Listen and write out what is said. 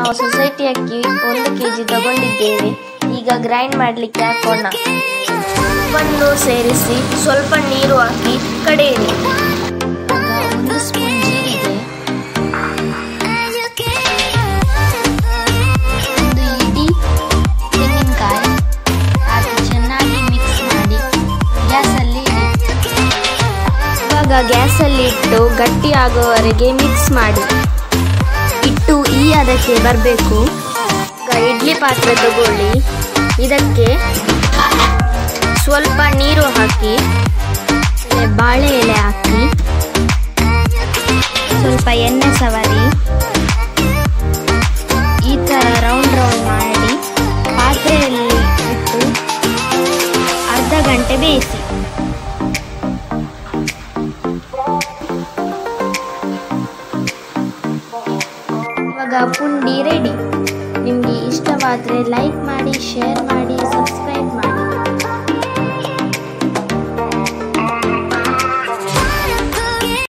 ನಾವು ಸೊಸೈಟಿ ಅಕ್ಕಿ ಒಂದು ಕೆ ಜಿ ತಗೊಂಡಿದ್ದೇವೆ ಈಗ ಗ್ರೈಂಡ್ ಮಾಡಲಿಕ್ಕೆ ಹಾಕೋಣ ಉಪ್ಪನ್ನು ಸೇರಿಸಿ ಸ್ವಲ್ಪ ನೀರು ಹಾಕಿ ಕಡೆಯಿರಿ ಆಗ ಒಂದು ಸ್ಪೂನ್ ಜೀರಿಗೆ ಒಂದು ಇಡೀ ತೆಂಗಿನಕಾಯಿ ಹಾಕಿ ಚೆನ್ನಾಗಿ ಮಿಕ್ಸ್ ಮಾಡಿ ಗ್ಯಾಸಲ್ಲಿ ಇಡಿ ಇವಾಗ ಗ್ಯಾಸಲ್ಲಿ ಇಟ್ಟು ಗಟ್ಟಿ ಆಗುವವರೆಗೆ ಮಿಕ್ಸ್ ಮಾಡಿ ಇಟ್ಟು ಈ ಅದಕ್ಕೆ ಬರಬೇಕು ಈಗ ಇಡ್ಲಿ ಪಾತ್ರೆ ತಗೊಳ್ಳಿ ಇದಕ್ಕೆ ಸ್ವಲ್ಪ ನೀರು ಹಾಕಿ ಆಮೇಲೆ ಬಾಳೆ ಎಲೆ ಹಾಕಿ ಸ್ವಲ್ಪ ಎಣ್ಣೆ ಸವರಿ ಈ ಥರ ರೌಂಡ್ ರೌಂಡ್ ಮಾಡಿ ಪಾತ್ರೆಯಲ್ಲಿ ಇಟ್ಟು ಅರ್ಧ ಗಂಟೆ ಬೇಯಿಸಿ ಇವಾಗ ಪುಂಡಿ ರೆಡಿ ನಿಮಗೆ ಇಷ್ಟವಾದರೆ ಲೈಕ್ ಮಾಡಿ ಶೇರ್ ಮಾಡಿ ಸಬ್ಸ್ಕ್ರೈಬ್ ಮಾಡಿ